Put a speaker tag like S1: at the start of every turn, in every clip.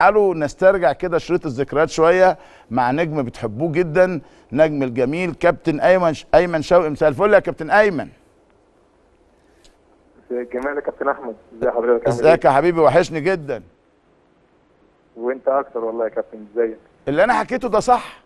S1: تعالوا نسترجع كده شريط الذكريات شويه مع نجم بتحبوه جدا نجم الجميل كابتن ايمن ايمن شوقي مساء الفل يا كابتن ايمن
S2: جمال يا كابتن احمد ازي حضرتك عامل
S1: ازيك يا حبيبي وحشني جدا
S2: ايه وانت اكتر والله يا كابتن ازيك
S1: اللي انا حكيته ده صح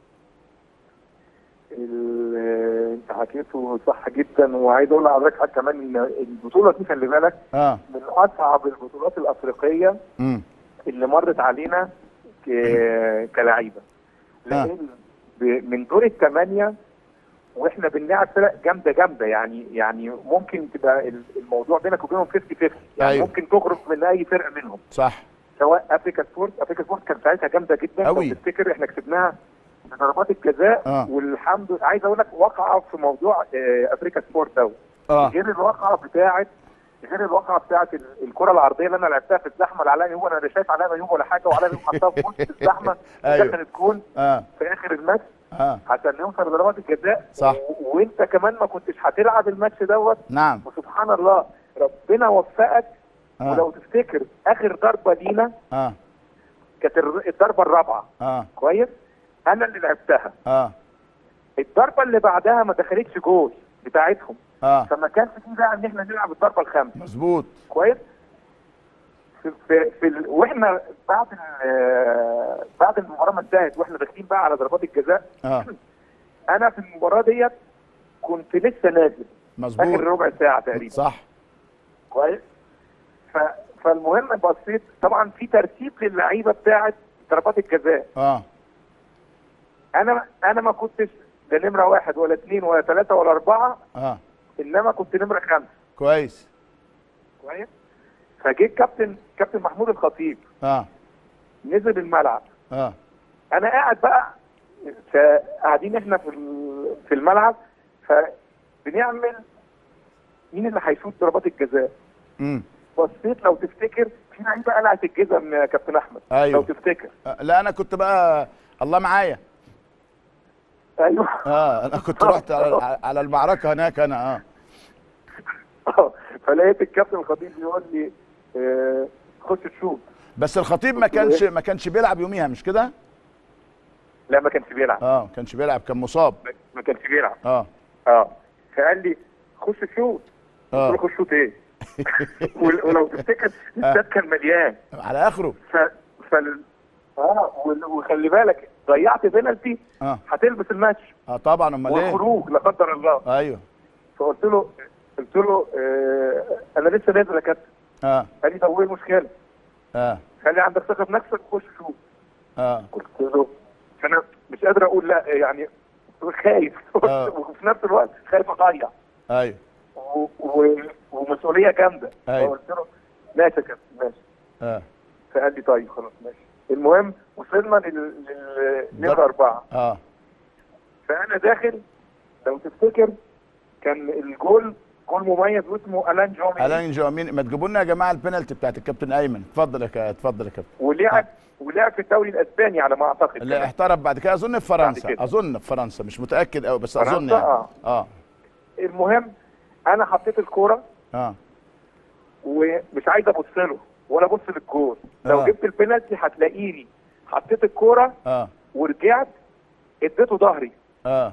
S2: ال- انت حكيته صح جدا وعايز اقول لحضرتك حاجه كمان ان البطوله دي خلي بالك
S1: اه
S2: من اصعب البطولات الافريقيه
S1: امم
S2: اللي مرت علينا ك- كلاعيبه لان ب- من دور الثمانيه واحنا بنلعب فرق جامده جامده يعني يعني ممكن تبقى ال- الموضوع بينك وبينهم 50 50 يعني
S1: أيوة.
S2: ممكن تخرج من اي فرقه منهم
S1: صح
S2: سواء افريكا سبورت افريكا سبورت كان ساعتها جامده جدا
S1: أوي.
S2: لو تفتكر احنا كسبناها بضربات الجزاء
S1: آه.
S2: والحمد لله عايز اقول لك وقعه في موضوع آه، افريكا سبورت دوت
S1: اه
S2: غير الواقعه بتاعه غير الواقعه بتاعه ال- الكره العرضيه اللي انا لعبتها في الزحمه العلاء يوم انا لا شايف علاء يوم ولا حاجه وعلاء يوم حطها في وسط الزحمه
S1: أيوة.
S2: دخلت جون
S1: اه
S2: في اخر الماتش
S1: اه
S2: عشان نوصل لضربات الجزاء
S1: صح.
S2: و- وانت كمان ما كنتش هتلعب الماتش دوت
S1: نعم
S2: وسبحان الله ربنا وفقك
S1: آه.
S2: ولو تفتكر اخر ضربه لينا
S1: اه
S2: كانت الر- الضربه الرابعه
S1: اه
S2: كويس انا اللي لعبتها
S1: اه
S2: الضربه اللي بعدها ما دخلتش جول بتاعتهم
S1: اه
S2: فما كانش في بقى ان احنا نلعب الضربه الخامسه
S1: مظبوط
S2: كويس في, في, في ال... واحنا بعد ال... آه، بعد المباراه ما انتهت واحنا داخلين بقى على ضربات الجزاء
S1: اه
S2: انا في المباراه ديت كنت لسه نازل اخر
S1: مظبوط
S2: ربع ساعه تقريبا
S1: صح
S2: كويس ف... فالمهم بصيت طبعا في ترتيب للعيبه بتاعه ضربات الجزاء
S1: اه
S2: انا انا ما كنتش لا نمره واحد ولا اثنين ولا ثلاثه ولا اربعه
S1: اه
S2: انما كنت نمره خمسه
S1: كويس
S2: كويس فجه كابتن كابتن محمود الخطيب
S1: اه
S2: نزل الملعب
S1: اه
S2: انا قاعد بقى فقاعدين احنا في ال- في الملعب فبنعمل مين اللي هيشوط ضربات الجزاء
S1: امم
S2: بصيت لو تفتكر في لعيبه قلعت الجزم يا كابتن احمد
S1: أيوه.
S2: لو تفتكر
S1: آه، لا انا كنت بقى الله معايا
S2: ايوه
S1: اه انا كنت رحت على, على المعركه هناك انا اه
S2: فلقيت الكابتن الخطيب بيقول لي آه، خش تشوف
S1: بس الخطيب ما كانش ما كانش بيلعب يوميها مش كده
S2: لا ما كانش بيلعب
S1: اه ما كانش بيلعب كان مصاب
S2: ما كانش بيلعب
S1: اه
S2: اه فقال لي خش شوت
S1: آه.
S2: قلت له خش شوت ايه ول- ولو تفتكر الاستاد كان مليان
S1: على اخره
S2: ف فال اه وال- وخلي بالك ضيعت بينالتي
S1: اه
S2: هتلبس الماتش
S1: اه طبعا امال ايه
S2: والخروج لا قدر الله
S1: ايوه
S2: فقلت له قلت له آه انا لسه نازل يا كابتن
S1: اه
S2: قال لي طب وايه المشكله؟
S1: اه
S2: قال لي عندك ثقه في نفسك خش شوف
S1: اه
S2: قلت له فانا مش قادر اقول لا يعني خايف
S1: آه.
S2: وفي نفس الوقت خايف اضيع
S1: ايوه
S2: و- و- ومسؤوليه جامده
S1: أيوة.
S2: فقلت له ماشي يا كابتن ماشي
S1: اه
S2: فقال لي طيب خلاص ماشي المهم وصلنا لل- لل- لنمره اربعه
S1: اه
S2: فانا داخل لو تفتكر كان الجول جول مميز واسمه الان جومي
S1: الان جوامين ما تجيبوا لنا يا جماعه البنالتي بتاعت الكابتن ايمن اتفضل يا كا- اتفضل يا كابتن
S2: ولعب ولعب في الدوري الاسباني على ما اعتقد
S1: اللي
S2: كمان.
S1: احترف بعد كده اظن في فرنسا
S2: كده.
S1: اظن في فرنسا مش متاكد قوي بس اظن
S2: فرنسا؟
S1: يعني
S2: آه.
S1: اه
S2: المهم انا حطيت الكوره
S1: اه
S2: ومش عايز ابص له ولا ابص للجول لو
S1: آه.
S2: جبت البنالتي هتلاقيني حطيت الكوره
S1: اه
S2: ورجعت اديته ظهري
S1: اه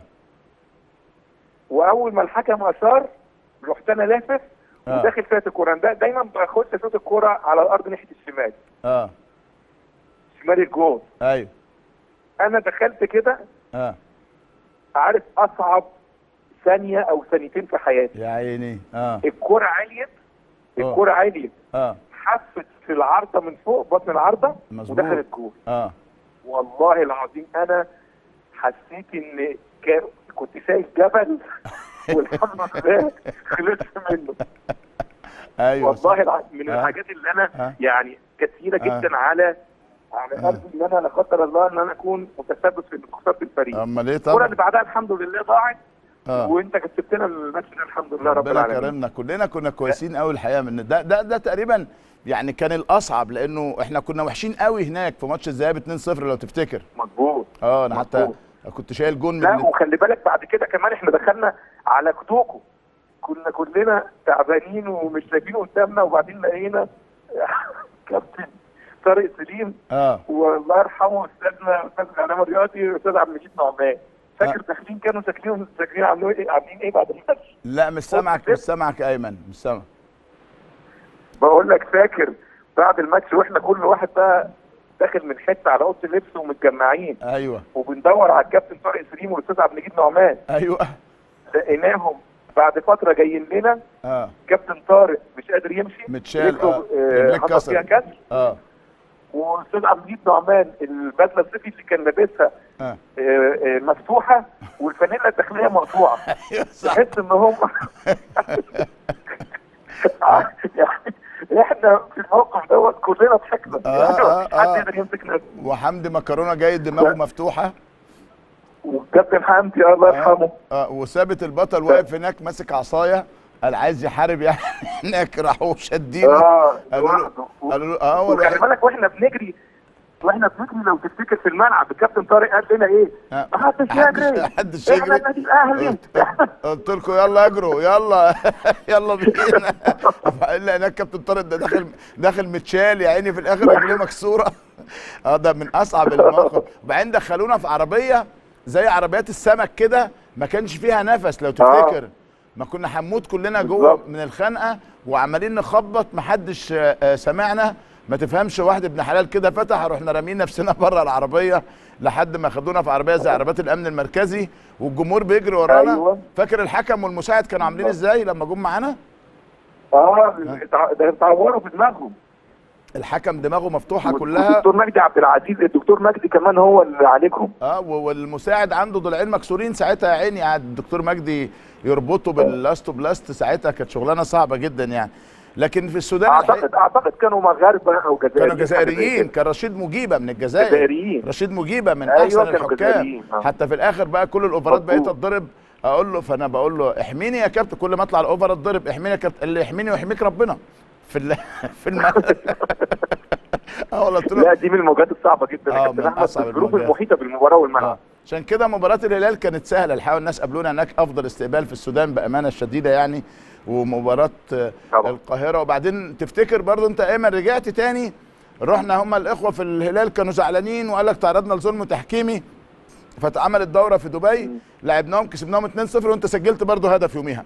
S2: واول ما الحكم اشار رحت انا لافف
S1: آه.
S2: وداخل فيها الكوره دا دايما بخش اشوط الكوره على الارض ناحيه الشمال
S1: اه
S2: شمال الجول
S1: ايوه
S2: انا دخلت كده
S1: اه
S2: عارف اصعب ثانيه او ثانيتين في حياتي
S1: يا عيني اه
S2: الكوره عليت الكوره عليت
S1: اه
S2: حفت في العارضه من فوق بطن العارضه
S1: مظبوط.
S2: ودخلت جول
S1: اه
S2: والله العظيم انا حسيت ان كان كنت شايف جبل والحمد لله خلصت منه
S1: ايوه
S2: والله العظيم من
S1: آه.
S2: الحاجات اللي انا
S1: آه.
S2: يعني كثيره
S1: آه.
S2: جدا على على
S1: آه.
S2: قلبي ان انا لا قدر الله ان انا اكون متسبب في خساره الفريق
S1: امال ايه
S2: الكوره
S1: طبعا
S2: اللي بعدها الحمد لله ضاعت
S1: اه
S2: وانت كسبتنا الماتش ده الحمد لله رب
S1: ربنا
S2: العالمين
S1: كرمنا كلنا كنا كويسين قوي الحقيقه من ده ده ده تقريبا يعني كان الاصعب لانه احنا كنا وحشين قوي هناك في ماتش الذهاب 2-0 لو تفتكر
S2: مظبوط
S1: اه انا حتى
S2: مظبوط.
S1: كنت شايل جون
S2: لا
S1: من
S2: وخلي بالك بعد كده كمان احنا دخلنا على كتوكو كنا كلنا تعبانين ومش شايفين قدامنا وبعدين لقينا كابتن طارق سليم
S1: اه
S2: والله يرحمه استاذنا استاذ الاعلام الرياضي استاذ عبد المجيد نعمان فاكر داخلين كانوا ساكنين ساكنين عاملين ايه عاملين ايه بعد الماتش
S1: لا مش سامعك مش سامعك ايمن مش سامعك
S2: بقول لك فاكر بعد الماتش واحنا كل واحد بقى داخل من حته على اوضه اللبس ومتجمعين
S1: ايوه
S2: وبندور على الكابتن طارق سليم والاستاذ عبد المجيد نعمان
S1: ايوه
S2: لقيناهم بعد فتره جايين لنا
S1: اه
S2: كابتن طارق مش قادر يمشي
S1: متشال،
S2: رجله،
S1: آه،
S2: آه،
S1: رجليه
S2: حصل
S1: اتكسرت.
S2: فيها كسر
S1: اه
S2: واستاذ عبد المجيد نعمان البدله الصيفي اللي كان لابسها
S1: اه
S2: آه، آه، مفتوحه والفانيلا الداخليه مقطوعه
S1: ايوه صح
S2: تحس ان هم يعني احنا في الموقف دوت كلنا ضحكنا
S1: آه، آه،
S2: مش حد
S1: آه.
S2: يقدر يمسك نفسه
S1: وحمدي مكرونه جاي دماغه مفتوحه
S2: والكابتن حمدي الله يرحمه
S1: اه وثابت البطل واقف هناك ماسك عصايه قال عايز يحارب يعني هناك راحوا شادينه
S2: اه
S1: قالوا له
S2: لوحده.
S1: قالوا له اه هو
S2: وخلي
S1: الواحد
S2: بالك واحنا بنجري واحنا بنجري لو تفتكر في الملعب الكابتن طارق قال لنا ايه؟
S1: آه.
S2: محدش
S1: محدش-
S2: يجري
S1: محدش
S2: احنا
S1: يجري.
S2: النادي الاهلي
S1: قلت, قلت لكم يلا اجروا يلا يلا بينا الا هناك كابتن طارق ده داخل داخل متشال يا عيني في الاخر رجليه مكسوره اه ده من اصعب المواقف وبعدين دخلونا في عربيه زي عربيات السمك كده ما كانش فيها نفس لو تفتكر ما كنا حمود كلنا جوه
S2: بالظبط.
S1: من الخنقه وعمالين نخبط محدش آه، آه، سمعنا ما تفهمش واحد ابن حلال كده فتح رحنا رامين نفسنا بره العربيه لحد ما خدونا في عربيه زي عربيات الامن المركزي والجمهور بيجري ورانا
S2: أيوة.
S1: فاكر الحكم والمساعد كانوا عاملين ازاي لما جم معانا
S2: اه اتع- ده اتعوروا في دماغهم
S1: الحكم دماغه مفتوحه كلها
S2: الدكتور مجدي عبد العزيز الدكتور مجدي كمان هو اللي عالجهم
S1: اه و- والمساعد عنده ضلعين مكسورين ساعتها يا عيني قعد الدكتور مجدي يربطه بالاستو بلاست ساعتها كانت شغلانه صعبه جدا يعني لكن في السودان الحقيقة
S2: اعتقد اعتقد كانوا مغاربه او جزائريين
S1: كانوا جزائريين كان رشيد مجيبه من الجزائر
S2: جزائريين.
S1: رشيد مجيبه من
S2: أيوة،
S1: احسن
S2: كانوا
S1: الحكام
S2: جزائريين، آه.
S1: حتى في الاخر بقى كل الاوفرات بقيت
S2: مظبوط.
S1: اتضرب اقول له فانا بقول له احميني يا كابتن كل ما اطلع الاوفر اتضرب احميني يا كابتن اللي يحميني ويحميك ربنا في ال... في الم... اه والله قلت له
S2: لا دي من المواجهات الصعبه جدا
S1: آه،
S2: يا كابتن
S1: من
S2: احمد
S1: أصعب
S2: في الظروف
S1: المواجهات.
S2: المحيطه بالمباراه والملعب
S1: آه. عشان كده مباراة الهلال كانت سهلة الحقيقة الناس قابلونا هناك أفضل استقبال في السودان بأمانة شديدة يعني ومباراة آه،
S2: طبعا.
S1: القاهرة وبعدين تفتكر برضو أنت أيمن رجعت تاني رحنا هم الإخوة في الهلال كانوا زعلانين وقال لك تعرضنا لظلم تحكيمي فاتعملت دورة في دبي لعبناهم كسبناهم 2-0 وأنت سجلت برضو هدف يوميها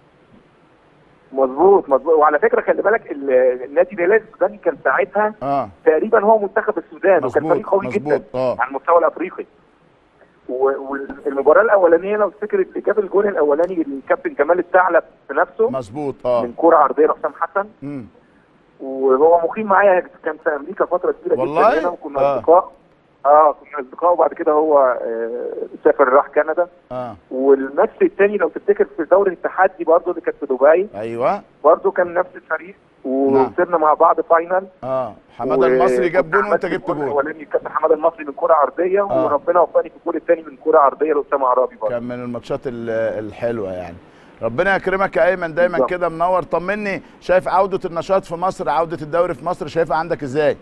S2: مظبوط مظبوط وعلى فكره خلي بالك ال- النادي الهلال السوداني كان ساعتها
S1: اه
S2: تقريبا هو منتخب السودان وكان
S1: مظبوط،
S2: فريق قوي
S1: مظبوط،
S2: جدا
S1: آه.
S2: على المستوى الافريقي و- والمباراه الاولانيه لو تفتكر اللي جاب الجول الاولاني الكابتن جمال الثعلب بنفسه
S1: مظبوط اه
S2: من كوره عرضيه لحسام حسن
S1: مم.
S2: وهو مقيم معايا كان في امريكا فتره كبيره
S1: والله؟
S2: جدا هنا وكنا
S1: آه.
S2: اصدقاء اه كنا اصدقاء وبعد كده هو آه سافر راح كندا
S1: اه
S2: والماتش الثاني لو تفتكر في دوري التحدي برضه اللي كانت في دبي
S1: ايوه
S2: برضه كان نفس الفريق ووصلنا مع بعض فاينل
S1: اه حماده المصري جاب جون وانت جبت جون
S2: الاولاني كابتن حماده المصري من كره عرضيه
S1: آه.
S2: وربنا وفقني في الجول الثاني من كره عرضيه لاسامه عرابي برضه
S1: كان من الماتشات ال- الحلوه يعني ربنا يكرمك يا ايمن دايما
S2: بالظبط.
S1: كده منور طمني شايف عوده النشاط في مصر عوده الدوري في مصر شايفها عندك ازاي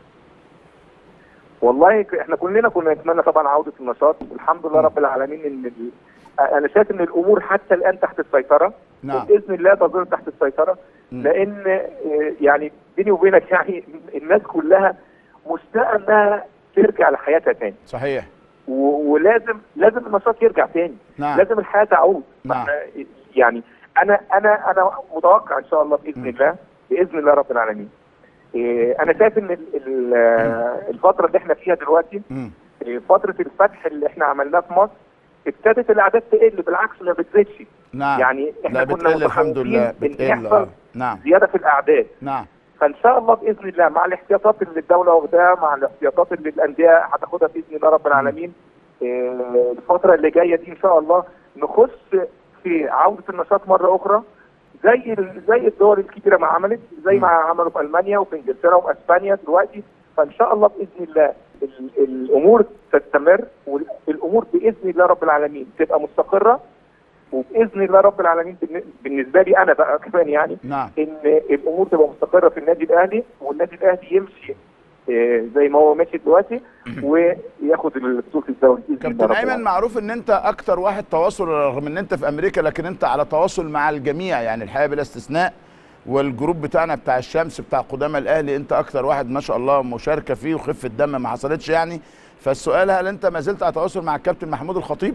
S2: والله ك- احنا كلنا كنا نتمنى طبعا عوده النشاط والحمد لله رب العالمين ان ال... انا شايف ان الامور حتى الان تحت السيطره
S1: نعم.
S2: وباذن الله تظل تحت السيطره
S1: مم.
S2: لان آه، يعني بيني وبينك يعني الناس كلها مشتاقه انها ترجع لحياتها تاني
S1: صحيح
S2: و- ولازم لازم النشاط يرجع تاني
S1: نعم.
S2: لازم الحياه تعود
S1: نعم.
S2: فإحنا- يعني انا انا انا متوقع ان شاء الله باذن
S1: م.
S2: الله باذن الله رب العالمين إيه، انا شايف ان ال- ال- الفتره اللي احنا فيها دلوقتي
S1: مم.
S2: إيه، فتره الفتح اللي احنا عملناه في مصر ابتدت الاعداد تقل بالعكس ما بتزيدش
S1: نعم
S2: يعني احنا
S1: لا
S2: كنا
S1: بتقل الحمد
S2: متخوفين
S1: لله
S2: إن
S1: بتقل
S2: يحصل
S1: آه. نعم
S2: زياده في الاعداد
S1: نعم
S2: فان شاء الله باذن الله مع الاحتياطات اللي الدوله واخداها مع الاحتياطات اللي الانديه هتاخدها باذن الله رب العالمين آه، الفتره اللي جايه دي ان شاء الله نخش في عوده النشاط مره اخرى زي ال- زي الدول الكبيره ما عملت زي ما عملوا في المانيا وفي انجلترا واسبانيا دلوقتي فان شاء الله باذن الله ال- الامور تستمر والامور باذن الله رب العالمين تبقى مستقره وباذن الله رب العالمين بالن- بالنسبه لي انا بقى كمان يعني
S1: نعم
S2: ان الامور تبقى مستقره في النادي الاهلي والنادي الاهلي يمشي آه، زي ما هو ماشي دلوقتي وياخد بطوله الدوري باذن الله
S1: كابتن
S2: رب
S1: ايمن
S2: العالمين.
S1: معروف ان انت اكتر واحد تواصل رغم ان انت في امريكا لكن انت على تواصل مع الجميع يعني الحقيقه بلا استثناء والجروب بتاعنا بتاع الشمس بتاع قدامى الاهلي انت اكتر واحد ما شاء الله مشاركه فيه وخفه دم ما حصلتش يعني فالسؤال هل انت ما زلت على تواصل مع الكابتن محمود الخطيب؟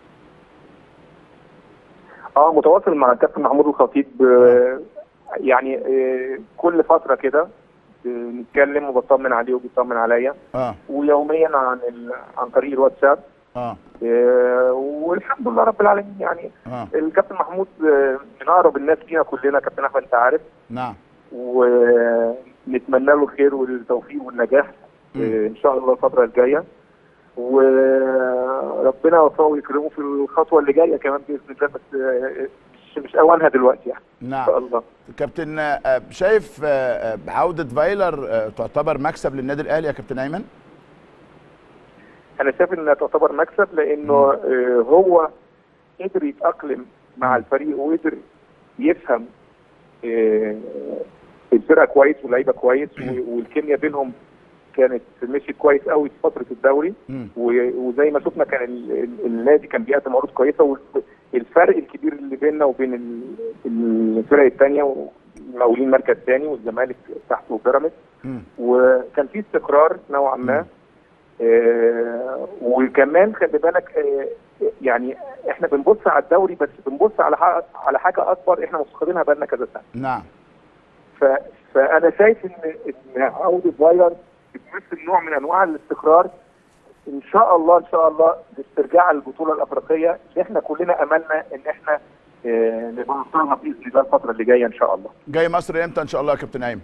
S2: اه متواصل مع الكابتن محمود الخطيب آه، يعني آه، كل فتره كده بنتكلم وبطمن عليه وبيطمن عليا
S1: اه
S2: ويوميا عن ال... عن طريق الواتساب
S1: اه
S2: آه، والحمد لله رب العالمين يعني
S1: اه
S2: الكابتن محمود آه، من اقرب الناس لينا كلنا كابتن احمد انت عارف
S1: نعم
S2: ونتمنى له الخير والتوفيق والنجاح
S1: مم.
S2: آه، ان شاء الله الفتره الجايه وربنا يوفقه ويكرمه في الخطوه اللي جايه كمان باذن الله بس آه، مش مش اوانها دلوقتي يعني ان
S1: نعم
S2: شاء الله
S1: كابتن آه، شايف آه، آه، عوده فايلر آه، تعتبر مكسب للنادي الاهلي يا كابتن ايمن؟
S2: انا شايف انها تعتبر مكسب لانه آه، هو قدر يتاقلم مع الفريق وقدر يفهم آه، الفرقه كويس واللعيبه كويس و- والكيمياء بينهم كانت مشيت كويس قوي في فتره الدوري
S1: مم.
S2: و- وزي ما شفنا كان ال- ال- النادي كان بيقدم عروض كويسه والفرق الكبير اللي بيننا وبين ال- الفرق الثانيه مقاولين مركز ثاني والزمالك تحته وبيراميدز
S1: مم.
S2: وكان في استقرار نوعا ما آه وكمان خلي بالك آه يعني احنا بنبص على الدوري بس بنبص على حاجة على حاجه اكبر احنا مفتقدينها بقالنا كذا سنه
S1: نعم
S2: ف فانا شايف ان ان عوده فايلر بتمثل نوع من انواع الاستقرار ان شاء الله ان شاء الله لاسترجاع البطوله الافريقيه اللي احنا كلنا املنا ان احنا آه نبقى نوصلها باذن الله الفتره اللي جايه ان شاء الله
S1: جاي مصر امتى ان شاء الله يا كابتن ايمن؟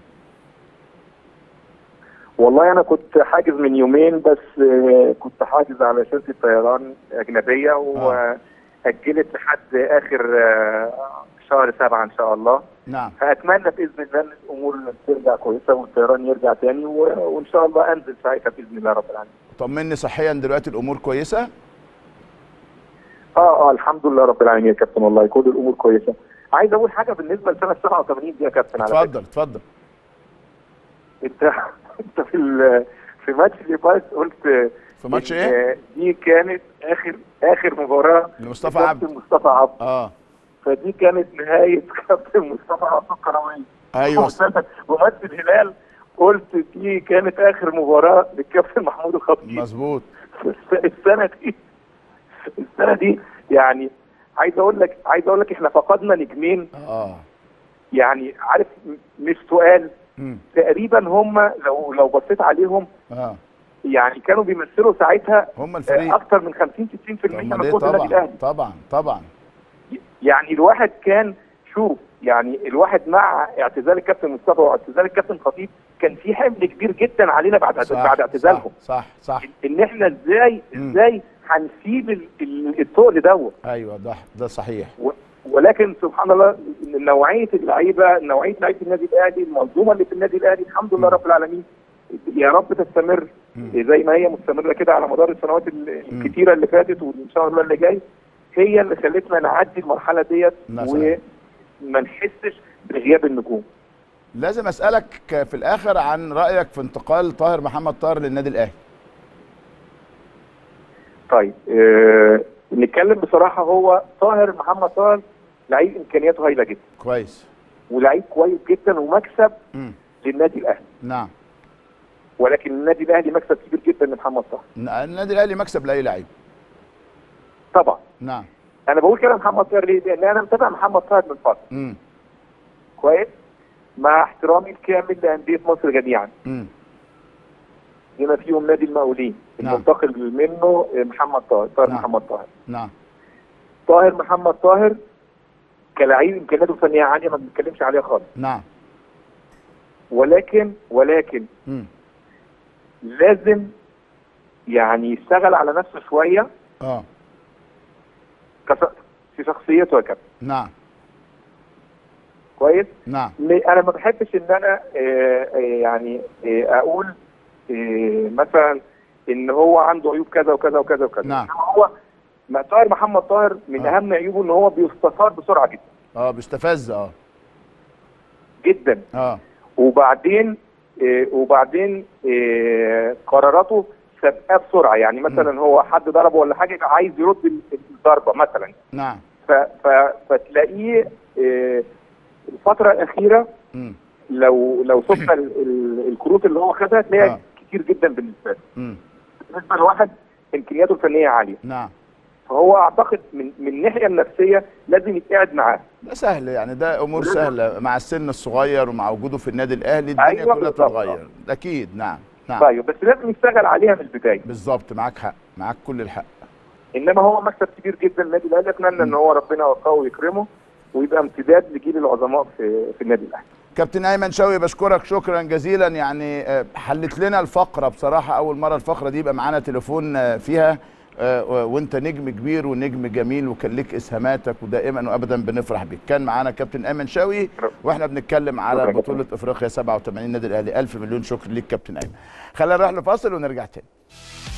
S2: والله انا كنت حاجز من يومين بس آه، كنت حاجز على شركه طيران اجنبيه واجلت لحد اخر آه، شهر سبعة ان شاء الله
S1: نعم
S2: فاتمنى باذن الله ان الامور ترجع كويسه والطيران يرجع تاني و- وان شاء الله انزل ساعتها باذن الله رب العالمين
S1: طمني صحيا دلوقتي الامور كويسه؟
S2: اه اه الحمد لله رب العالمين يا كابتن والله كل الامور كويسه عايز اقول حاجه بالنسبه لسنه 87 دي يا كابتن على فكره
S1: اتفضل اتفضل
S2: انت انت في ال- في ماتش اللي فات قلت
S1: في ماتش
S2: إن
S1: ايه؟
S2: دي كانت اخر اخر مباراه
S1: لمصطفى
S2: لكابتن
S1: عبد
S2: مصطفى عبد
S1: اه
S2: فدي كانت نهايه كابتن مصطفى عبد الكروي
S1: ايوه
S2: وماتش الهلال قلت دي كانت اخر مباراه للكابتن محمود الخطيب
S1: مظبوط
S2: السنه دي السنه دي يعني عايز اقول لك عايز اقول لك احنا فقدنا نجمين
S1: اه
S2: يعني عارف م- مش سؤال
S1: مم.
S2: تقريبا هم لو لو بصيت عليهم
S1: اه
S2: يعني كانوا بيمثلوا ساعتها
S1: هم
S2: آه،
S1: الفريق
S2: اكتر من 50 60%
S1: طب
S2: من
S1: ما ليه
S2: قوه النادي
S1: طبعا
S2: الاهلي
S1: طبعا طبعا
S2: يعني الواحد كان شوف يعني الواحد مع اعتزال الكابتن مصطفى واعتزال الكابتن خطيب كان في حمل كبير جدا علينا بعد
S1: صح
S2: بعد اعتزالهم
S1: صح صح, صح.
S2: ان احنا ازاي
S1: مم.
S2: ازاي هنسيب ال- ال- التقل دوت
S1: ايوه ده ده صحيح
S2: و- ولكن سبحان الله نوعيه اللعيبه نوعيه لعيبه النادي الاهلي المنظومه اللي في النادي الاهلي الحمد لله
S1: مم.
S2: رب العالمين يا رب تستمر
S1: مم.
S2: زي ما هي مستمره كده على مدار السنوات ال-
S1: مم.
S2: الكتيره اللي فاتت وان شاء الله اللي جاي هي اللي خلتنا نعدي المرحله ديت
S1: مثلاً.
S2: وما نحسش بغياب النجوم
S1: لازم اسالك في الاخر عن رايك في انتقال طاهر محمد طاهر للنادي الاهلي
S2: طيب آه نتكلم بصراحه هو طاهر محمد طاهر لعيب امكانياته هايله جدا
S1: كويس
S2: ولعيب كويس جدا ومكسب
S1: مم.
S2: للنادي الاهلي
S1: نعم
S2: ولكن النادي الاهلي مكسب كبير جدا لمحمد طاهر
S1: النادي الاهلي مكسب لاي لعيب
S2: طبعا
S1: نعم
S2: انا بقول كده محمد طاهر ليه؟ لان انا متابع محمد طاهر من فتره
S1: امم
S2: كويس مع احترامي الكامل لانديه مصر جميعا
S1: امم
S2: بما فيهم نادي المقاولين
S1: نعم.
S2: المنتقل منه محمد طاهر طاهر
S1: نعم.
S2: محمد طاهر
S1: نعم
S2: طاهر محمد طاهر كلاعب امكانياته الفنيه عاليه ما بنتكلمش عليها خالص
S1: نعم
S2: ولكن ولكن
S1: امم
S2: لازم يعني يشتغل على نفسه شويه
S1: اه
S2: كس- في شخصيته يا كابتن
S1: نعم
S2: كويس
S1: نعم
S2: م- انا ما بحبش ان انا آه، آه، يعني آه، اقول آه، مثلا ان هو عنده عيوب كذا وكذا وكذا وكذا
S1: نعم.
S2: إنما هو ما طاهر محمد طاهر من
S1: آه.
S2: اهم عيوبه ان هو بيستثار بسرعه جدا
S1: اه بيستفز اه
S2: جدا
S1: اه
S2: وبعدين آه، وبعدين آه، قراراته سابقاه بسرعه يعني مثلا هو حد ضربه ولا حاجه يبقى عايز يرد ال- الضربه مثلا
S1: نعم
S2: ف ف فتلاقيه آه، الفتره الاخيره
S1: مم.
S2: لو لو شفنا ال- ال- الكروت اللي هو خدها تلاقيها
S1: آه.
S2: كتير جدا بالنسبه له
S1: مم.
S2: بالنسبه لواحد امكانياته الفنيه عاليه
S1: نعم
S2: فهو اعتقد من من الناحيه النفسيه لازم يتقعد معاه
S1: ده سهل يعني ده امور سهله مع السن الصغير ومع وجوده في النادي الاهلي الدنيا
S2: أيوة
S1: كلها
S2: بالظبط.
S1: بتتغير اكيد نعم نعم
S2: طيب بس لازم يشتغل عليها من البدايه
S1: بالظبط معاك حق معاك كل الحق
S2: انما هو مكسب كبير جدا للنادي الاهلي اتمنى ان هو ربنا يوفقه ويكرمه ويبقى امتداد لجيل العظماء في في النادي الاهلي
S1: كابتن ايمن شوقي بشكرك شكرا جزيلا يعني آه، حلت لنا الفقره بصراحه اول مره الفقره دي يبقى معانا تليفون آه، فيها آه، وانت نجم كبير ونجم جميل وكان لك اسهاماتك ودائما وابدا بنفرح بيك كان معانا كابتن ايمن شوقي واحنا بنتكلم على
S2: شكراً
S1: بطوله افريقيا 87 النادي الاهلي الف مليون شكر ليك كابتن ايمن خلينا نروح لفاصل ونرجع تاني